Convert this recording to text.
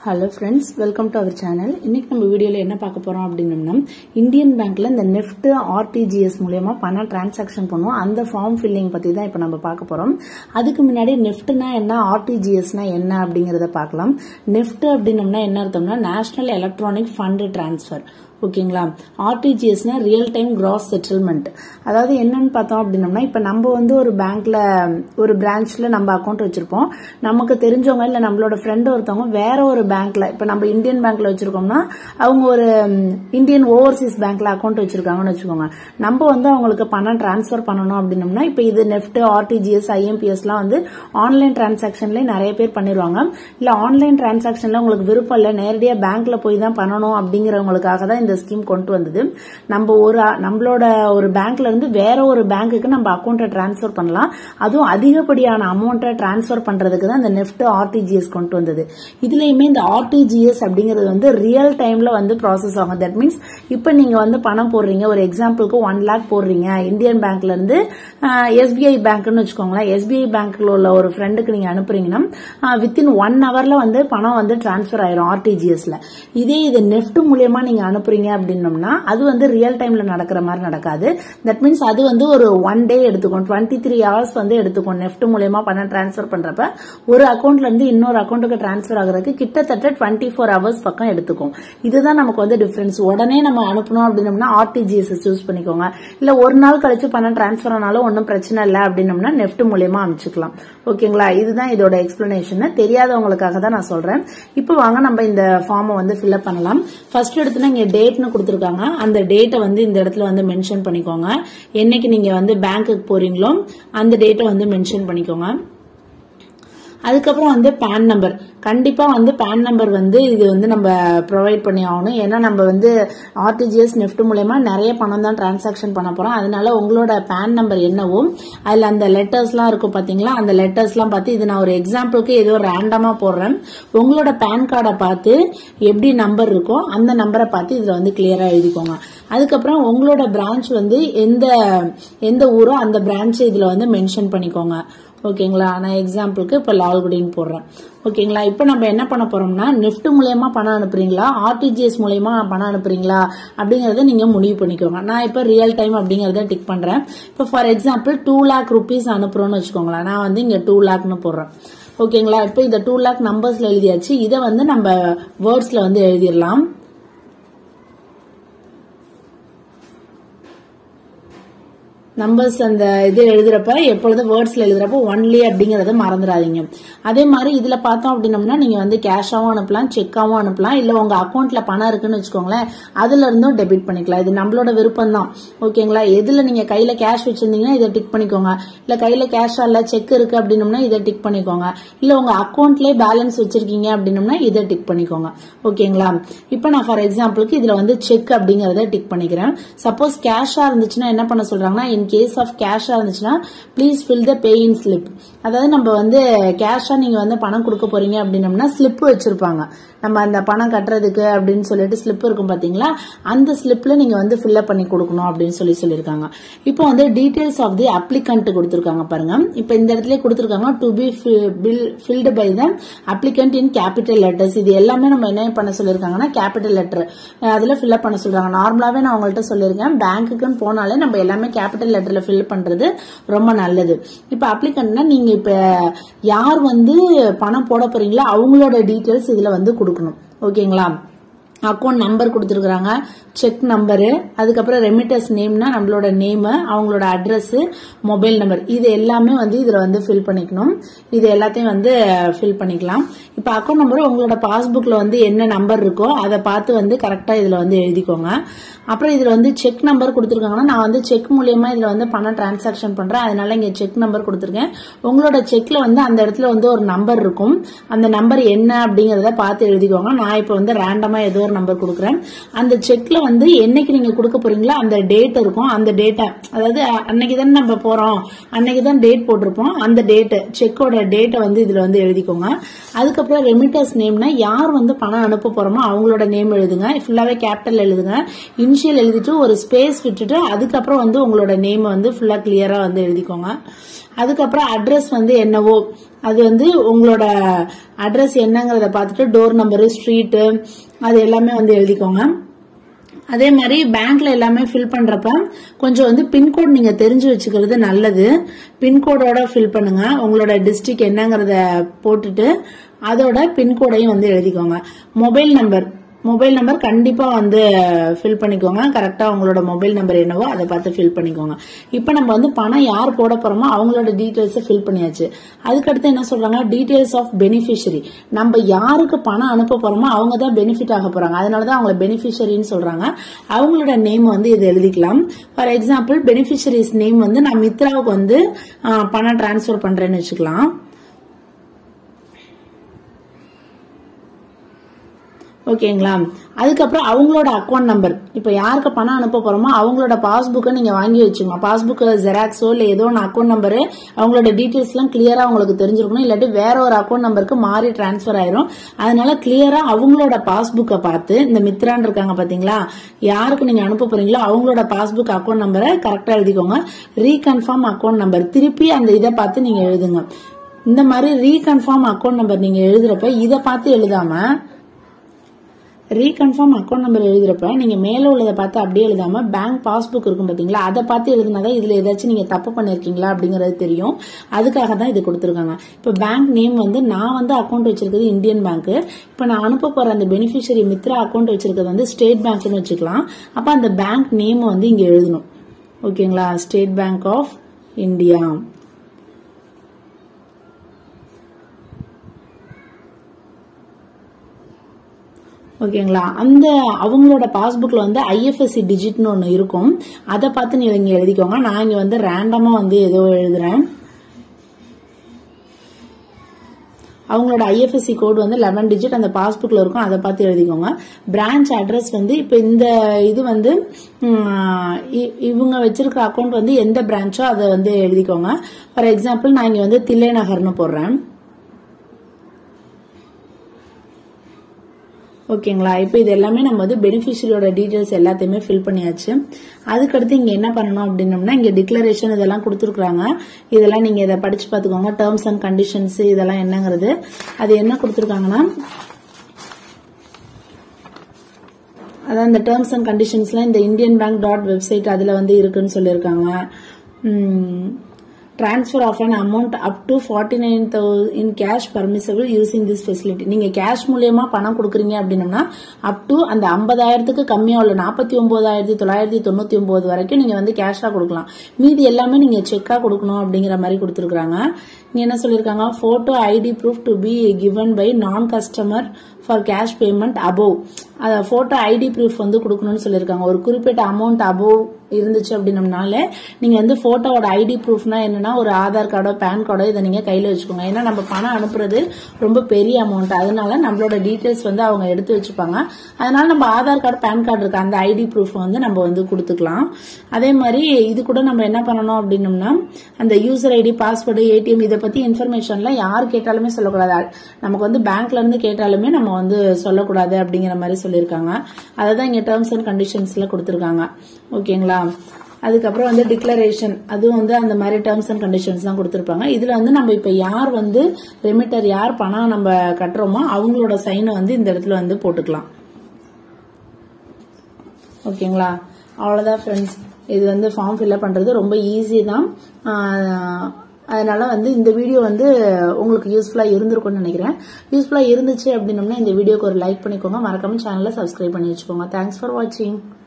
hello friends welcome to our channel இன்னைக்கு நம்ம வீடியோவில் என்ன பார்க்க போறோம் அப்படின்னம்னா இந்தியன் பேங்க்ல இந்த நெஃப்ட் ஆர்டிஜிஎஸ் மூலயமா பணம் டிரான்சாக்ஷன் பண்ணுவோம் அந்த ஃபார்ம் ஃபில்லிங் பத்தி தான் இப்போ நம்ம பார்க்க போறோம் அதுக்கு முன்னாடி நெஃப்ட்னா என்ன ஆர்டிஜிஎஸ்னா என்ன அப்படிங்கறத பார்க்கலாம் நெஃப்ட் அப்படின்னம்னா என்ன அர்த்தம்னா நேஷனல் எலக்ட்ரானிக் ஃபண்ட் டிரான்ஸ்ஃபர் ஓகேங்களா ஆர்டிஜிஎஸ்னா ரியல் டைம் கிராஸ் செட்டில்மெண்ட் அதாவது என்னன்னு பார்த்தோம் அப்படின்னம்னா இப்போ நம்ம வந்து ஒரு பேங்க்ல ஒரு பிரான்ச்ல நம்ம அக்கௌண்ட் வச்சிருப்போம் நமக்கு தெரிஞ்சவங்க இல்லை நம்மளோட ஃப்ரெண்ட் ஒருத்தவங்க வேற ஒரு பேங்க்ல இப்போ நம்ம இந்தியன் பேங்க்ல வச்சிருக்கோம்னா அவங்க ஒரு இந்தியன் ஓவர்சீஸ் பேங்க்ல அக்கௌண்ட் வச்சிருக்காங்கன்னு வச்சுக்கோங்க நம்ம வந்து அவங்களுக்கு பணம் டிரான்ஸ்ஃபர் பண்ணணும் அப்படின்னம்னா இப்போ இது நெஃப்ட் ஆர்டிஜிஎஸ் ஐஎம்பிஎஸ்லாம் வந்து ஆன்லைன் டிரான்சாக்ஷன்ல நிறைய பேர் பண்ணிடுவாங்க இல்ல ஆன்லைன் டிரான்சாக்ஷன்ல உங்களுக்கு விருப்பம் இல்லை நேரடியா பேங்க்ல போய் தான் பண்ணணும் அப்படிங்கிறவங்களுக்காக தான் இந்த ஸ்கீம் கொண்டு வந்தது நம்ம ஒரு நம்மளோட ஒரு பேங்க்ல இருந்து வேற ஒரு பேங்க்குக்கு நம்ம அக்கௌண்ட்டை டிரான்ஸ்ஃபர் பண்ணலாம் அதுவும் அதிகப்படியான அமௌண்ட்டை டிரான்ஸ்ஃபர் பண்றதுக்கு தான் இந்த நெஃப்ட் ஆர்டிஜிஎஸ் கொண்டு வந்தது இதுலயுமே இந்த ஆர்டிஜிஎஸ் அப்படிங்கிறது வந்து ரியல் டைம்ல வந்து ப்ராசஸ் ஆகும் தட் மீன்ஸ் இப்போ நீங்க வந்து பணம் போடுறீங்க ஒரு எக்ஸாம்பிளுக்கு ஒன் லேக் போடுறீங்க இந்தியன் பேங்க்ல இருந்து எஸ்பிஐ பேங்க்னு வச்சுக்கோங்களேன் எஸ்பிஐ பேங்க்ல உள்ள ஒரு ஃப்ரெண்டுக்கு நீங்க அனுப்புறீங்கன்னா வித்தின் ஒன் ஹவர்ல வந்து பணம் வந்து டிரான்ஸ்ஃபர் ஆயிரும் ஆர்டிஜிஎஸ்ல இதே இது நெஃப்ட் மூலியமா நீங்க அனுப்புறீங்க அப்படின்னம்னா அது வந்து ரியல் டைம்ல நடக்கிற மாதிரி நடக்காது தட் மீன்ஸ் அது வந்து ஒரு ஒன் டே எடுத்துக்கும் டுவெண்ட்டி த்ரீ ஹவர்ஸ் வந்து எடுத்துக்கும் நெஃப்ட் மூலியமா பணம் டிரான்ஸ்ஃபர் பண்றப்ப ஒரு அக்கௌண்ட்ல இருந்து இன்னொரு அக்கௌண்ட்டுக்கு டிரான்ஸ்ஃபர் ஆகுறதுக்கு கிட்டத்தட்ட டுவெண்ட்டி ஃபோர் ஹவர்ஸ் பக்கம் எடுத்துக்கும் இதுதான் நமக்கு வந்து டிஃபரன்ஸ் உடனே நம்ம அனுப்பணும் அப்படின்னம்னா ஆர்டிஜிஎஸ் சூஸ் பண்ணிக்கோங்க இல்ல ஒரு நாள் கழிச்சு பணம் டிரான்ஸ்ஃபர் ஆனாலும் ஒன்றும் பிரச்சனை இல்லை அப்படின்னம்னா நெஃப்ட் மூலியமா அனுப்பிச்சுக்கலாம் ஓகேங்களா இதுதான் இதோட எக்ஸ்பிளனேஷன் தெரியாதவங்களுக்காக தான் நான் சொல்றேன் இப்போ வாங்க நம்ம இந்த ஃபார்மை வந்து ஃபில்அப் பண்ணலாம் ஃபர்ஸ்ட் எடுத்துனா இங்க டேட்னு கொடுத்துருக்காங்க அந்த டேட்டை வந்து இந்த இடத்துல வந்து மென்ஷன் பண்ணிக்கோங்க என்னைக்கு நீங்க வந்து பேங்க்குக்கு போறீங்களோ அந்த டேட்டை வந்து மென்ஷன் பண்ணிக்கோங்க அதுக்கப்புறம் வந்து பேன் நம்பர் கண்டிப்பா வந்து பேன் நம்பர் வந்து இது வந்து நம்ம ப்ரொவைட் பண்ணி ஆகணும் ஏன்னா நம்ம வந்து ஆர்டிஜிஎஸ் நெஃப்ட் மூலயமா நிறைய பணம் தான் டிரான்சாக்ஷன் பண்ண போறோம் அதனால உங்களோட பேன் நம்பர் என்னவோ அதுல அந்த லெட்டர்ஸ்லாம் இருக்கும் பாத்தீங்களா அந்த லெட்டர்ஸ்லாம் பார்த்து இது நான் ஒரு எக்ஸாம்பிளுக்கு ஏதோ ரேண்டமா போடுறேன் உங்களோட பேன் கார்டை பார்த்து எப்படி நம்பர் இருக்கோ அந்த நம்பரை பார்த்து இதுல வந்து கிளியரா எழுதிக்கோங்க அதுக்கப்புறம் உங்களோட பிரான்ச் வந்து எந்த எந்த ஊரோ அந்த பிரான்ச் இதுல வந்து மென்ஷன் பண்ணிக்கோங்க ஓகேங்களா நான் எக்ஸாம்பிளுக்கு இப்போ லால்குடின்னு போடுறேன் ஓகேங்களா இப்போ நம்ம என்ன பண்ண போறோம்னா நெஃப்ட் மூலயமா பணம் அனுப்புறீங்களா ஆர்டிஜிஎஸ் மூலயமா பணம் அனுப்புறீங்களா அப்படிங்கறத நீங்க முடிவு பண்ணிக்கோங்க நான் இப்போ ரியல் டைம் அப்படிங்கறத டிக் பண்றேன் இப்போ for example two lakh rupees அனுப்புறோம்னு வச்சுக்கோங்களேன் நான் வந்து இங்க டூ லேக்னு போடுறேன் ஓகேங்களா இப்போ இந்த டூ லேக் நம்பர்ஸ்ல எழுதியாச்சு இதை வந்து நம்ம வேர்ட்ஸ்ல வந்து எழுதிடலாம் நம்பர்ஸ் அந்த இது எழுதுறப்ப எப்பொழுதும் வேர்ட்ஸ்ல எழுதுறப்ப ஒன்லி அப்படிங்கறத மறந்துடாதீங்க அதே மாதிரி இதுல பார்த்தோம் அப்படின்னம்னா நீங்க வந்து கேஷாவும் அனுப்பலாம் செக்காவும் அனுப்பலாம் இல்ல உங்க அக்கௌண்ட்ல பணம் இருக்குன்னு வச்சுக்கோங்களேன் அதுல இருந்தும் டெபிட் பண்ணிக்கலாம் இது நம்மளோட விருப்பம் தான் ஓகேங்களா எதுல நீங்க கையில கேஷ் வச்சிருந்தீங்கன்னா இதை டிக் பண்ணிக்கோங்க இல்ல கையில கேஷ் இல்ல செக் இருக்கு அப்படின்னம்னா இதை டிக் பண்ணிக்கோங்க இல்ல உங்க அக்கௌண்ட்லயே பேலன்ஸ் வச்சிருக்கீங்க அப்படின்னம்னா இதை டிக் பண்ணிக்கோங்க ஓகேங்களா இப்போ நான் ஃபார் எக்ஸாம்பிளுக்கு இதுல வந்து செக் அப்படிங்கறத டிக் பண்ணிக்கிறேன் சப்போஸ் கேஷா இருந்துச்சுன்னா என்ன பண்ண சொல்றாங்கன்னா இன் கேஸ் ஆஃப் கேஷா இருந்துச்சுன்னா please fill the pay in slip அதாவது நம்ம வந்து கேஷா நீங்க வந்து பணம் கொடுக்க போறீங்க அப்படின்னம்னா ஸ்லிப் வச்சிருப்பாங்க நம்ம அந்த பணம் கட்டுறதுக்கு அப்படின்னு சொல்லிட்டு ஸ்லிப் இருக்கும் பாத்தீங்களா அந்த ஸ்லிப்ல நீங்க வந்து ஃபில்அப் பண்ணி கொடுக்கணும் அப்படின்னு சொல்லி சொல்லியிருக்காங்க இப்போ வந்து டீடைல்ஸ் ஆஃப் தி அப்ளிகண்ட் கொடுத்துருக்காங்க பாருங்க இப்போ இந்த இடத்துல கொடுத்துருக்காங்க to be filled by the applicant in capital letters இது எல்லாமே நம்ம என்ன பண்ண சொல்லியிருக்காங்கன்னா கேபிட்டல் லெட்டர் அதுல ஃபில்அப் பண்ண சொல்றாங்க நார்மலாவே நான் உங்கள்கிட்ட சொல்லியிருக்கேன் பேங்க்குன்னு போனாலே நம்ம எல்லாமே கேபிட்டல் லெட்டர்ல ஃபில் பண்றது ரொம்ப நல்லது இப்போ அப்ளிகண்ட்னா நீங்க இப்ப யார் வந்து பணம் போட போறீங்களோ அவங்களோட டீடைல்ஸ் இதுல வந்து கொடுக்கணும் ஓகேங்களா அக்கௌண்ட் நம்பர் கொடுத்துருக்காங்க செக் நம்பரு அதுக்கப்புறம் ரெமிட்டர்ஸ் நேம்னா நம்மளோட நேம் அவங்களோட அட்ரஸ் மொபைல் நம்பர் இது எல்லாமே வந்து இதுல வந்து ஃபில் பண்ணிக்கணும் இது எல்லாத்தையும் வந்து ஃபில் பண்ணிக்கலாம் இப்ப அக்கௌண்ட் நம்பர் உங்களோட பாஸ்புக்ல வந்து என்ன நம்பர் இருக்கோ அதை பார்த்து வந்து கரெக்டா இதுல வந்து எழுதிக்கோங்க அப்புறம் இதுல வந்து செக் நம்பர் கொடுத்துருக்காங்கன்னா நான் வந்து செக் மூலியமா இதுல வந்து பணம் டிரான்சாக்ஷன் பண்றேன் அதனால இங்க செக் நம்பர் கொடுத்துருக்கேன் உங்களோட செக்ல வந்து அந்த இடத்துல வந்து ஒரு நம்பர் இருக்கும் அந்த நம்பர் என்ன அப்படிங்கறத பார்த்து எழுதிக்கோங்க நான் இப்ப வந்து ரேண்டமா ஏதோ ஒரு நம்பர் கொடுக்குறேன் அந்த செக்ல வந்து என்னைக்கு நீங்க கொடுக்க போறீங்களோ அந்த டேட் இருக்கும் அந்த டேட்டை அதாவது அன்னைக்கு தானே நம்ம போறோம் அன்னைக்கு தான் டேட் போட்டிருப்போம் அந்த டேட் செக்கோட டேட்டை வந்து இதுல வந்து எழுதிக்கோங்க அதுக்கப்புறம் ரெமிட்டர்ஸ் நேம்னா யார் வந்து பணம் அனுப்ப போறோமோ அவங்களோட நேம் எழுதுங்க ஃபுல்லாவே கேபிட்டல் எழுதுங்க இனிஷியல் எழுதிட்டு ஒரு ஸ்பேஸ் விட்டுட்டு அதுக்கப்புறம் வந்து உங்களோட நேம் வந்து ஃபுல்லா கிளியரா வந்து எழுதிக்கோங்க அதுக்கப்புறம் அட்ரஸ் வந்து என்னவோ அது வந்து உங்களோட அட்ரஸ் என்னங்கிறத பார்த்துட்டு டோர் நம்பரு ஸ்ட்ரீட்டு அது எல்லாமே வந்து எழுதிக்கோங்க அதே மாதிரி பேங்க்ல எல்லாமே ஃபில் பண்றப்ப கொஞ்சம் வந்து பின்கோட் நீங்க தெரிஞ்சு வச்சுக்கிறது நல்லது பின்கோடோட ஃபில் பண்ணுங்க உங்களோட டிஸ்ட்ரிக்ட் என்னங்கிறத போட்டுட்டு அதோட பின்கோடையும் வந்து எழுதிக்கோங்க மொபைல் நம்பர் மொபைல் நம்பர் கண்டிப்பா வந்து ஃபில் பண்ணிக்கோங்க கரெக்டா உங்களோட மொபைல் நம்பர் என்னவோ அதை பார்த்து ஃபில் பண்ணிக்கோங்க இப்போ நம்ம வந்து பணம் யார் போட போறோமோ அவங்களோட டீடைல்ஸ் ஃபில் பண்ணியாச்சு அதுக்கடுத்து என்ன சொல்றாங்க டீடைல்ஸ் ஆஃப் பெனிஃபிஷரி நம்ம யாருக்கு பணம் அனுப்ப போறோமோ அவங்க தான் பெனிஃபிட் ஆக போறாங்க அதனால தான் அவங்கள பெனிஃபிஷரின்னு சொல்றாங்க அவங்களோட நேம் வந்து இது எழுதிக்கலாம் ஃபார் எக்ஸாம்பிள் பெனிஃபிஷரிஸ் நேம் வந்து நான் மித்ராவுக்கு வந்து ஆ, பணம் டிரான்ஸ்ஃபர் பண்றேன்னு வச்சுக்கலாம் ஓகேங்களா அதுக்கப்புறம் அவங்களோட அக்கௌண்ட் நம்பர் இப்போ யாருக்கு பணம் அனுப்ப போறோமோ அவங்களோட பாஸ்புக்கை நீங்க வாங்கி வச்சுங்க பாஸ்புக் ஜெராக்ஸோ இல்ல ஏதோ ஒன்று அக்கௌண்ட் நம்பரு அவங்களோட டீட்டெயில்ஸ் எல்லாம் கிளியரா உங்களுக்கு தெரிஞ்சிருக்கணும் இல்லாட்டி வேற ஒரு அக்கௌண்ட் நம்பருக்கு மாறி டிரான்ஸ்ஃபர் ஆயிரும் அதனால கிளியரா அவங்களோட பாஸ்புக்கை பார்த்து இந்த மித்ரான் இருக்காங்க பாத்தீங்களா யாருக்கு நீங்க அனுப்ப போறீங்களோ அவங்களோட பாஸ்புக் அக்கௌண்ட் நம்பரை கரெக்டா எழுதிக்கோங்க ரீகன்ஃபார்ம் அக்கௌண்ட் நம்பர் திருப்பி அந்த இதை பார்த்து நீங்க எழுதுங்க இந்த மாதிரி ரீகன்ஃபார்ம் அக்கௌண்ட் நம்பர் நீங்க எழுதுறப்ப இதை பார்த்து எழுதாம ரீகன்ஃபார்ம் அக்கௌண்ட் நம்பர் எழுதுறப்ப நீங்க மேல உள்ளதை பார்த்து அப்படியே எழுதாம பேங்க் பாஸ்புக் இருக்கும் பாத்தீங்களா அதை பார்த்து எழுதுனாதான் இதுல ஏதாச்சும் நீங்க தப்பு பண்ணிருக்கீங்களா அப்படிங்கறது தெரியும் அதுக்காக தான் இது கொடுத்துருக்காங்க இப்ப பேங்க் நேம் வந்து நான் வந்து அக்கௌண்ட் வச்சிருக்கிறது இந்தியன் பேங்க் இப்ப நான் அனுப்ப போற அந்த பெனிஃபிஷரி மித்ரா அக்கௌண்ட் வச்சிருக்கிறது வந்து ஸ்டேட் பேங்க்னு வச்சுக்கலாம் அப்ப அந்த பேங்க் நேம் வந்து இங்க எழுதணும் ஓகேங்களா ஸ்டேட் பேங்க் ஆஃப் இந்தியா ஓகேங்களா அந்த அவங்களோட பாஸ்புக்ல வந்து ஐஎஃப்எஸ்சி டிஜிட்னு ஒன்று இருக்கும் அதை பார்த்து நீங்க இங்க எழுதிக்கோங்க நான் இங்க வந்து ரேண்டமா வந்து ஏதோ எழுதுறேன் அவங்களோட ஐஎஃப்எஸ்சி கோட் வந்து லெவன் டிஜிட் அந்த பாஸ்புக்ல இருக்கும் அதை பார்த்து எழுதிக்கோங்க பிரான்ச் அட்ரஸ் வந்து இப்போ இந்த இது வந்து ம், இ- இவங்க வச்சிருக்கிற அக்கௌண்ட் வந்து எந்த பிரான்ச்சோ அதை வந்து எழுதிக்கோங்க ஃபார் எக்ஸாம்பிள் நான் இங்க வந்து தில்லை நகர்னு போடுறேன் ஓகேங்களா இப்போ இது எல்லாமே நம்ம வந்து பெனிஃபிஷரியோட டீடைல்ஸ் எல்லாத்தையுமே ஃபில் பண்ணியாச்சு அதுக்கடுத்து இங்க என்ன பண்ணணும் அப்படின்னம்னா இங்க டிக்ளரேஷன் இதெல்லாம் கொடுத்துருக்காங்க இதெல்லாம் நீங்க இதை படிச்சு பார்த்துக்கோங்க டேர்ம்ஸ் அண்ட் கண்டிஷன்ஸ் இதெல்லாம் என்னங்கிறது அது என்ன கொடுத்துருக்காங்கன்னா அதான் இந்த டேர்ம்ஸ் அண்ட் கண்டிஷன்ஸ்லாம் இந்த இந்தியன் பேங்க் டாட் வெப்சைட் அதில் வந்து இருக்குன்னு சொல்லியிருக்காங்க transfer of an amount up to forty nine in cash permissible using this facility நீங்க கேஷ் மூலியமா பணம் கொடுக்குறீங்க அப்படின்னம்னா அப் டு அந்த ஐம்பதாயிரத்துக்கு கம்மியா உள்ள நாற்பத்தி ஒன்பதாயிரத்தி தொள்ளாயிரத்தி தொண்ணூத்தி ஒன்பது வரைக்கும் நீங்க வந்து கேஷா கொடுக்கலாம் மீதி எல்லாமே நீங்க செக்கா கொடுக்கணும் அப்படிங்கிற மாதிரி கொடுத்துருக்காங்க இங்க என்ன சொல்லியிருக்காங்க photo ID proof to be given by non customer for cash payment above அதை போட்டோ ஐடி ப்ரூஃப் வந்து கொடுக்கணும்னு சொல்லியிருக்காங்க ஒரு குறிப்பிட்ட அமௌண்ட் அபோவ் இருந்துச்சு அப்படின்னம்னால நீங்க வந்து போட்டோவோட ஐடி ப்ரூஃப்னா என்னன்னா ஒரு ஆதார் கார்டோ பேன் கார்டோ இதை நீங்க கையில வச்சுக்கோங்க ஏன்னா நம்ம பணம் அனுப்புறது ரொம்ப பெரிய அமௌண்ட் அதனால நம்மளோட டீடைல்ஸ் வந்து அவங்க எடுத்து வச்சுப்பாங்க அதனால நம்ம ஆதார் கார்டு பேன் கார்டு இருக்கு அந்த ஐடி ப்ரூஃப் வந்து நம்ம வந்து கொடுத்துக்கலாம் அதே மாதிரி இது கூட நம்ம என்ன பண்ணணும் அப்படின்னம்னா அந்த யூசர் ஐடி பாஸ்வேர்டு ஏடிஎம் இதை பத்தி இன்ஃபர்மேஷன்லாம் யார் கேட்டாலுமே சொல்லக்கூடாது நமக்கு வந்து பேங்க்ல இருந்து கேட்டாலுமே நம்ம வந்து சொல்லக்கூடாது அப்படிங்கிற மாதிரி சொல்லியிருக்காங்க அதை தான் இங்க டேர்ம்ஸ் அண்ட் கண்டிஷன்ஸ்ல கொடுத்துருக்காங்க ஓகேங்களா அதுக்கப்புறம் வந்து டிக்ளரேஷன் அதுவும் வந்து அந்த மாதிரி டேர்ம்ஸ் அண்ட் கண்டிஷன்ஸ் தான் கொடுத்துருப்பாங்க இதுல வந்து நம்ம இப்ப யார் வந்து ரெமிட்டர் யார் பணம் நம்ம கட்டுறோமோ அவங்களோட சைனை வந்து இந்த இடத்துல வந்து போட்டுக்கலாம் ஓகேங்களா அவ்வளோதான் ஃப்ரெண்ட்ஸ் இது வந்து ஃபார்ம் ஃபில்அப் பண்ணுறது ரொம்ப ஈஸி தான் ஆஹ் அதனால வந்து இந்த வீடியோ வந்து உங்களுக்கு யூஸ்ஃபுல்லாக இருந்திருக்கும்னு நினைக்கிறேன் யூஸ்ஃபுல்லாக இருந்துச்சு அப்படின்னம்னா இந்த வீடியோக்கு ஒரு லைக் பண்ணிக்கோங்க மறக்காம சேனலை சப்ஸ்கிரைப் பண்ணி வச்சுக்கோங்க தேங்க்ஸ் ஃபார் வாட்சிங்